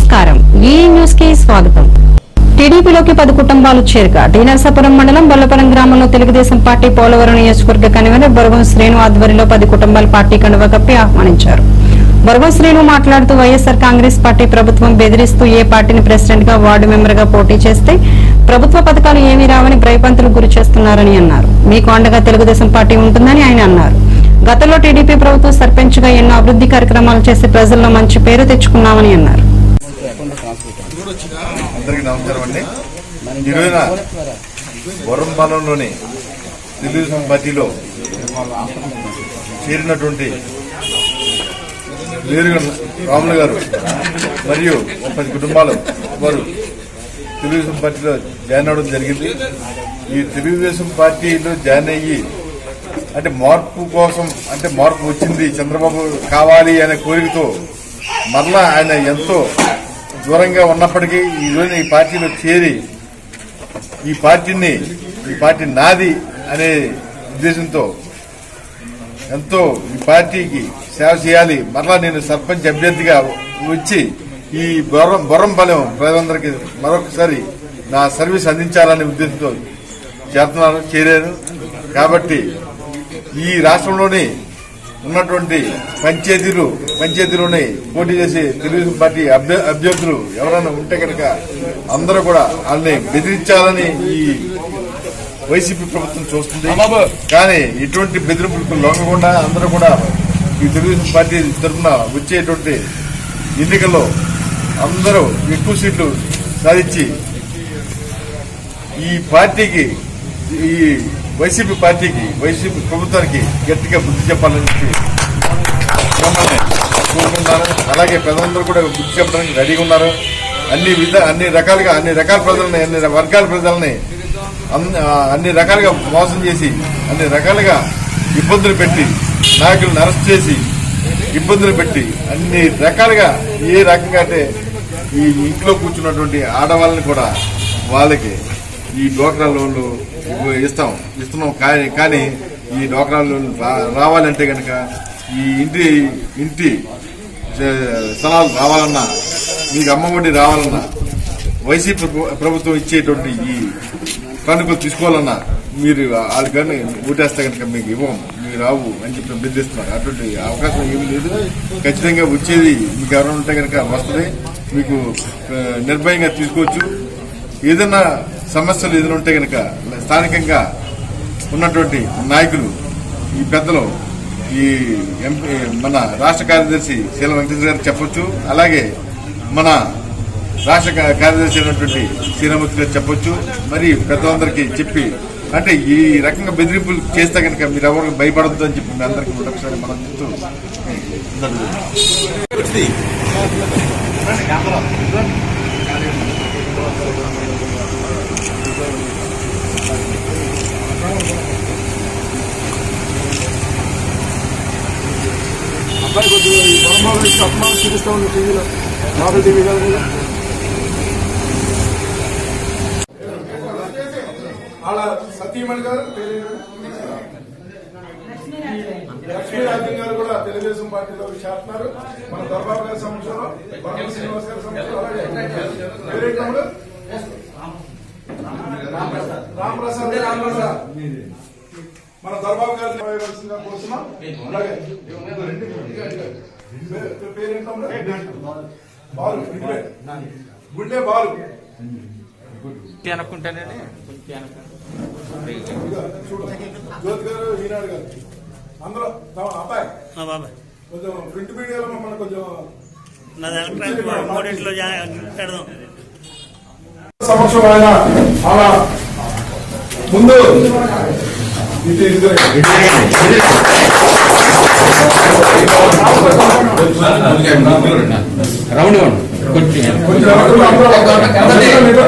నమస్కారం ఈ న్యూస్ కి స్వాగతం టీడీపీలోకి పది కుటుంబాలు చేరిక టీ నరసాపురం మండలం బొల్లపురం గ్రామంలో తెలుగుదేశం పార్టీ పోలవరం నియోజకవర్గ కన్వీనర్ బొరగం శ్రేణు ఆధ్వర్యంలో పది కుటుంబాలు పార్టీ కండువ కప్పి ఆహ్వానించారు బొరగం శ్రేణు మాట్లాడుతూ వైఎస్ఆర్ కాంగ్రెస్ పార్టీ ప్రభుత్వం బెదిరిస్తూ ఏ పార్టీని ప్రెసిడెంట్ గా వార్డు మెంబర్ గా పోటీ చేస్తే ప్రభుత్వ పథకాలు ఏమీ రావని భయపంతులు గురి చేస్తున్నారని అన్నారు మీకు అండగా తెలుగుదేశం పార్టీ ఉంటుందని ఆయన అన్నారు గతంలో టీడీపీ ప్రభుత్వం సర్పంచ్ గా ఎన్నో అభివృద్ధి కార్యక్రమాలు చేసి ప్రజల్లో మంచి పేరు తెచ్చుకున్నామని అన్నారు అందరికీ నమస్కారం అండి ఈరోజున వరంపాలెంలోని తెలుగుదేశం పార్టీలో చేరినటువంటి వేరుగా రాములు గారు మరియు ఒక పది కుటుంబాలు వారు తెలుగుదేశం పార్టీలో జాయిన్ అవ్వడం జరిగింది ఈ తెలుగుదేశం పార్టీలో జాయిన్ అయ్యి అంటే మార్పు కోసం అంటే మార్పు వచ్చింది చంద్రబాబు కావాలి అనే కోరికతో మరలా ఆయన ఎంతో దూరంగా ఉన్నప్పటికీ ఈ రోజున ఈ పార్టీలో చేరి ఈ పార్టీని ఈ పార్టీ నాది అనే ఉద్దేశంతో ఎంతో ఈ పార్టీకి సేవ చేయాలి మరలా నేను సర్పంచ్ అభ్యర్థిగా వచ్చి ఈ బొర్రం బొర్రంపాలెం ప్రజలందరికీ మరొకసారి నా సర్వీస్ అందించాలనే ఉద్దేశంతో చేస్తున్నాను చేరాను కాబట్టి ఈ రాష్ట్రంలోని ఉన్నటువంటి పంచాయతీలు పంచాయతీలోని పోటీ చేసే తెలుగుదేశం పార్టీ అభ్య- అభ్యర్థులు ఎవరైనా ఉంటే కనుక అందరూ కూడా వాళ్ళని బెదిరించాలని ఈ వైసీపీ ప్రభుత్వం చూస్తుంది కానీ ఎటువంటి బెదిరింపులకు లొంగకుండా అందరూ కూడా ఈ తెలుగుదేశం పార్టీ తరఫున వచ్చేటువంటి ఎన్నికల్లో అందరూ ఎక్కువ సీట్లు సాధించి ఈ పార్టీకి ఈ వైసీపీ పార్టీకి వైసీపీ ప్రభుత్వానికి గట్టిగా బుద్ధి చెప్పాలని చెప్పి మిమ్మల్ని కోరుకుంటున్నాను అలాగే ప్రజలందరూ కూడా బుద్ధి చెప్పడానికి రెడీగా ఉన్నారు అన్ని విధ అన్ని రకాలుగా అన్ని రకాల ప్రజలని అన్ని వర్గాల ప్రజల్ని అన్ని- ఆ, అన్ని రకాలుగా మోసం చేసి అన్ని రకాలుగా ఇబ్బందులు పెట్టి నాయకులను అరెస్ట్ చేసి ఇబ్బందులు పెట్టి అన్ని రకాలుగా ఏ రకంగా అంటే ఈ ఇంట్లో కూర్చున్నటువంటి ఆడవాళ్ళని కూడా వాళ్ళకి ఈ డోక్రా లోన్లు ఇవ్వ- ఇస్తాం ఇస్తున్నాం కానీ కానీ ఈ డోక్రా లోన్లు రా- రావాలంటే కనుక ఈ ఇంటి ఇంటి జ- స్థలాలు రావాలన్నా మీకు అమ్మఒడి రావాలన్నా వైసీపీ ప్రభు- ప్రభుత్వం ఇచ్చేటువంటి ఈ కానుకలు తీసుకోవాలన్నా మీరు వాళ్ళు కానీ ఓటేస్తే కనుక మీకు ఇవ్వం మీకు రావు అని చెప్పి బెదిరిస్తున్నారు అటువంటి అవకాశం ఏమీ లేదు ఖచ్చితంగా వచ్చేది మీకు ఎవరైనా ఉంటే కనుక వస్తుంది మీకు ఆ, నిర్భయంగా తీసుకోవచ్చు ఏదైనా సమస్యలు ఏదైనా ఉంటే కనుక స్థానికంగా ఉన్నటువంటి నాయకులు ఈ పెద్దలు ఈ ఎంపీ మన రాష్ట్ర కార్యదర్శి శీల వెంకటేశ్వర గారికి చెప్పొచ్చు అలాగే మన రాష్ట్ర కా- కార్యదర్శి అయినటువంటి శ్రీరామూర్తి గారు చెప్పొచ్చు మరి పెద్దలందరికీ చెప్పి అంటే ఈ రకంగా బెదిరింపులు చేస్తే కనుక మీరు ఎవరికి భయపడద్దు అని చెప్పి మీ అందరికీ ఒకసారి మనం చెప్తూ అబ్బాయి కొద్దిగా ఈ బొమ్మలు ఇచ్చి అపమానం చూపిస్తా ఉంది టీవీలో మాబుల్ టీవీ కదా కదా వాళ్ళ సతీమణి గారు పేరు లక్ష్మీరాజన్ గారు కూడా తెలుగుదేశం పార్టీలో చేస్తున్నారు మన దర్బాబు గారి సమక్షంలో బొమ్మల శ్రీనివాస్ గారి సమక్షంలో అలాగే పేరేంటి తమ్ముడు? రామప్రసాద్ రామప్రసాద్ మన దర్బాబు గారిని వేయవలసిందిగా కోరుతున్నాం అలాగే పే- పేరేంటి తమ్ముడు? బాలు గుండె గుండె బాలు అనుకుంటానండి ఇదిగో చూడు జ్యోతి గారు ఈనాడు గారు అందరూ తమ అబ్బాయి ఆ బాబాయ్ కొంచెం ప్రింట్ మీడియాలో మమ్మల్ని కొంచెం నాది ఎలక్ట్రానిక్ మూడింటిలో జా- పెడదాం సమక్షం ఆయన అలా ముందు ఇటు ఇటు రౌండ్ కొంచెం కొంచెం అందరూ అందరూ